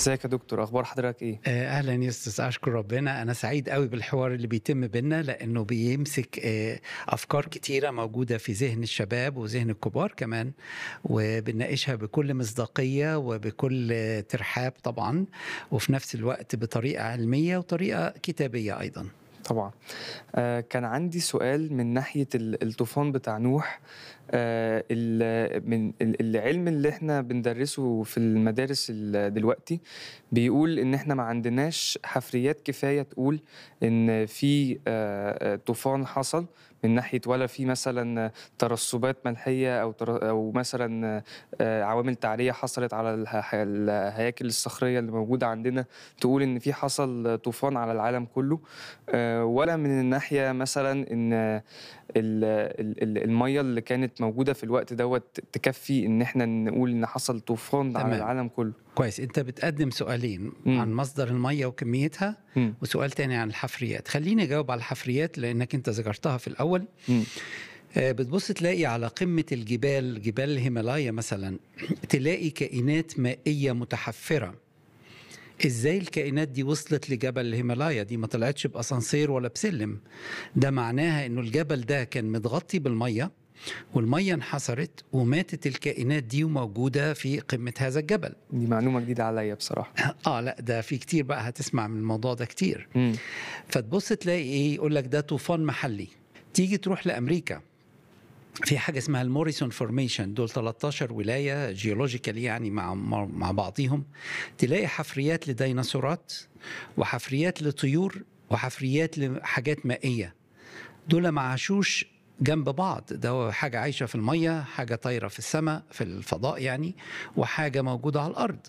ازيك يا دكتور اخبار حضرتك ايه آه، اهلا يوسف اشكر ربنا انا سعيد قوي بالحوار اللي بيتم بينا لانه بيمسك آه، افكار كتيره موجوده في ذهن الشباب وذهن الكبار كمان وبنناقشها بكل مصداقيه وبكل آه، ترحاب طبعا وفي نفس الوقت بطريقه علميه وطريقه كتابيه ايضا طبعا آه كان عندي سؤال من ناحيه ال- الطوفان بتاع نوح آه ال- من ال- العلم اللي احنا بندرسه في المدارس ال- دلوقتي بيقول ان احنا ما عندناش حفريات كفايه تقول ان في آه آه، طوفان حصل من ناحيه ولا في مثلا ترسبات ملحيه او تر- او مثلا آه، عوامل تعريه حصلت على الها- الهياكل الصخريه اللي موجوده عندنا تقول ان في حصل طوفان على العالم كله آه، ولا من الناحيه مثلا ان ال- ال- ال- الميه اللي كانت موجوده في الوقت دوت تكفي ان احنا نقول ان حصل طوفان على تمام. العالم كله كويس انت بتقدم سؤالين مم. عن مصدر الميه وكميتها مم. وسؤال تاني عن الحفريات خليني اجاوب على الحفريات لانك انت ذكرتها في الاول مم. آه، بتبص تلاقي على قمة الجبال جبال الهيمالايا مثلا تلاقي كائنات مائية متحفرة ازاي الكائنات دي وصلت لجبل الهيمالايا دي ما طلعتش باسانسير ولا بسلم ده معناها انه الجبل ده كان متغطي بالميه والميه انحسرت وماتت الكائنات دي وموجوده في قمه هذا الجبل دي معلومه جديده عليا بصراحه اه لا ده في كتير بقى هتسمع من الموضوع ده كتير مم. فتبص تلاقي ايه يقول لك ده طوفان محلي تيجي تروح لامريكا في حاجه اسمها الموريسون فورميشن دول 13 ولايه جيولوجيكال يعني مع مع مع بعضيهم تلاقي حفريات لديناصورات وحفريات لطيور وحفريات لحاجات مائيه دول ما عاشوش جنب بعض ده حاجه عايشه في الميه حاجه طايره في السماء في الفضاء يعني وحاجه موجوده على الارض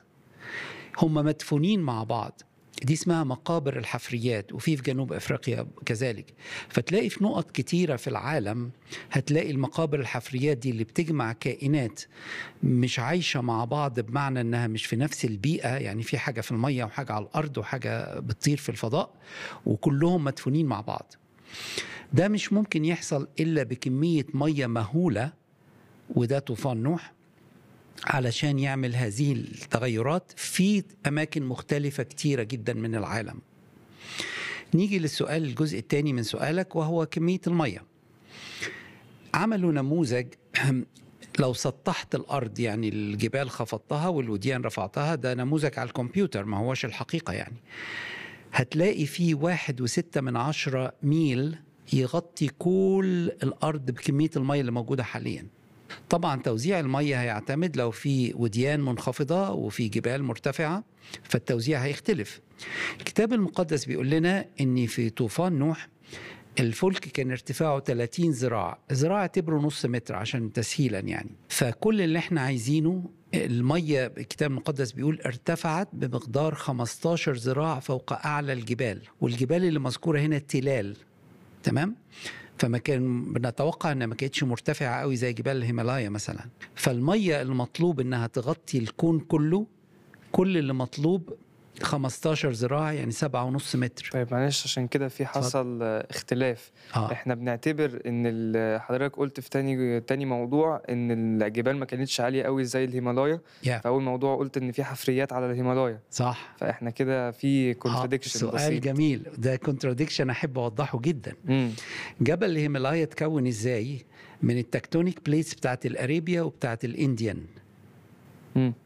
هم مدفونين مع بعض دي اسمها مقابر الحفريات وفي في جنوب افريقيا كذلك فتلاقي في نقط كتيره في العالم هتلاقي المقابر الحفريات دي اللي بتجمع كائنات مش عايشه مع بعض بمعنى انها مش في نفس البيئه يعني في حاجه في الميه وحاجه على الارض وحاجه بتطير في الفضاء وكلهم مدفونين مع بعض ده مش ممكن يحصل الا بكميه ميه مهوله وده طوفان نوح علشان يعمل هذه التغيرات في أماكن مختلفة كتيرة جدا من العالم نيجي للسؤال الجزء الثاني من سؤالك وهو كمية المية عملوا نموذج لو سطحت الأرض يعني الجبال خفضتها والوديان رفعتها ده نموذج على الكمبيوتر ما هوش الحقيقة يعني هتلاقي فيه واحد وستة من عشرة ميل يغطي كل الأرض بكمية المية اللي موجودة حالياً طبعا توزيع المية هيعتمد لو في وديان منخفضة وفي جبال مرتفعة فالتوزيع هيختلف الكتاب المقدس بيقول لنا ان في طوفان نوح الفلك كان ارتفاعه 30 ذراع ذراع اعتبره نص متر عشان تسهيلا يعني فكل اللي احنا عايزينه المية الكتاب المقدس بيقول ارتفعت بمقدار 15 ذراع فوق أعلى الجبال والجبال اللي مذكورة هنا التلال تمام فما كان بنتوقع انها ما كانتش مرتفعه قوي زي جبال الهيمالايا مثلا فالميه المطلوب انها تغطي الكون كله كل اللي مطلوب 15 ذراع يعني سبعة ونص متر طيب معلش عشان كده في حصل آه، اختلاف اه احنا بنعتبر ان ال- حضرتك قلت في تاني تاني موضوع ان الجبال ما كانتش عاليه قوي زي الهيمالايا يا فاول موضوع قلت ان في حفريات على الهيمالايا صح فاحنا كده في آه، كونتراديكشن سؤال بسيط جميل ده كونتراديكشن احب اوضحه جدا مم. جبل الهيمالايا اتكون ازاي من التكتونيك بليتس بتاعت الاريبيا وبتاعت الانديان مم.